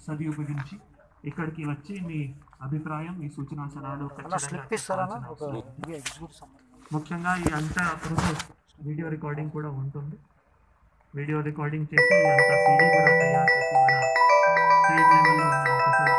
సదుపయోగించి ఇక్కడికి వచ్చి మీ అభిప్రాయం మీ సూచన సలహాలు అన్న ఖచ్చితంగా స్లిప్ ఇస్తారా అన్న? ఒక చెప్పాల్సిన అవసరం ఉంది. ఇది ఎగ్జిక్యూటివ్ సంబంధించి ముఖ్యంగా ఈ అంతా ప్రాసెస్ వీడియో రికార్డింగ్ కూడా ఉంటుంది వీడియో రికార్డింగ్ చేసి ఈ అంతా సీడీ కూడా తయారు చేసి మన స్టేట్ లెవెల్లో ఉన్న ఆఫీసర్స్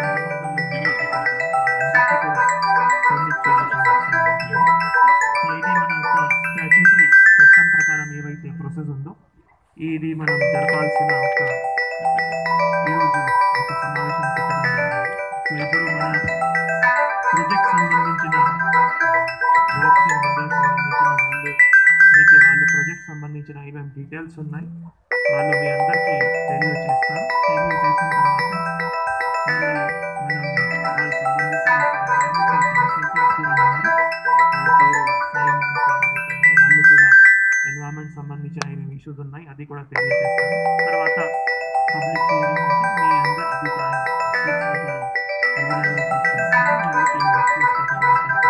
సబ్మిట్ చేయాల్సిన అవసరం ఉంటుంది. సో ఇది మన ఒక స్టాచ్యూటరీ చట్టం ప్రకారం ఏవైతే ప్రాసెస్ ఉందో ఇది మనం జరపాల్సిన ఒక ఈరోజు ఒక సమావేశం పెట్టడం జరిగింది సో ఇప్పుడు మన ప్రాజెక్ట్ సంబంధించిన వర్క్స్ సంబంధించిన వాళ్ళు మీకు వాళ్ళ ప్రాజెక్ట్ సంబంధించిన ఏమేమి డీటెయిల్స్ ఉన్నాయి వాళ్ళు మీ అందరికీ తెలియజేస్తారు తెలియజేసిన తర్వాత మళ్ళీ మనం వాళ్ళకి సంబంధించిన ఒక environmental consultant కూడా ఉన్నారు వాళ్ళ పేరు సాయి మోహన్ సాయి గారు. వాళ్ళు కూడా ఎన్వైరన్మెంట్ సంబంధించిన ఏమేమి ఇష్యూస్ ఉన్నాయి అది కూడా తెలియజేస్తారు తర్వాత పబ్లిక్ హియరింగ్ అంటే మీ అందరి అభిప్రాయం ఎవరెవరు questions ఉన్నారో వాళ్ళకి ఈ questions ప్రకారం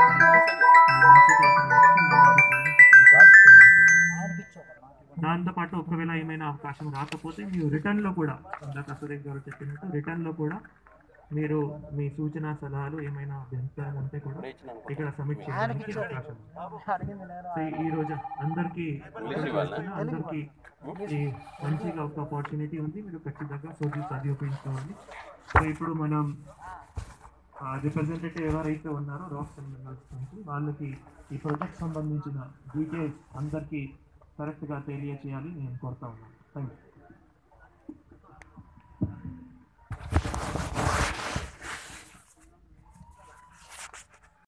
దాంతోపాటు ఒకవేళ ఏమైనా అవకాశం రాకపోతే మీరు రిటర్న్లో కూడా ఇందాక సురేష్ గారు చెప్పినట్టు రిటర్న్లో కూడా మీరు మీ సూచన సలహాలు ఏమైనా అభ్యంతరం ఉంటే కూడా ఇక్కడ సబ్మిట్ చేయడానికి అవకాశం ఉంది అడిగింది నేను సో ఈ రోజు అందరికీ ఇక్కడికి వస్తున్న అందరికీ ఈ మంచిగా ఒక ఆపర్చునిటీ ఉంది మీరు ఖచ్చితంగా సోషల్ స్టడీ ఉపయోగించుకోవాలి సో ఇప్పుడు మనం రిప్రజెంటేటివ్ ఎవరైతే ఉన్నారో రాక్ మినరల్స్ నుంచి వాళ్ళకి ఈ ప్రాజెక్ట్ సంబంధించిన డీటెయిల్స్ అందరికీ కరెక్ట్గా తెలియచేయాలి నేను కోరుతా ఉన్నాను థ్యాంక్ యూ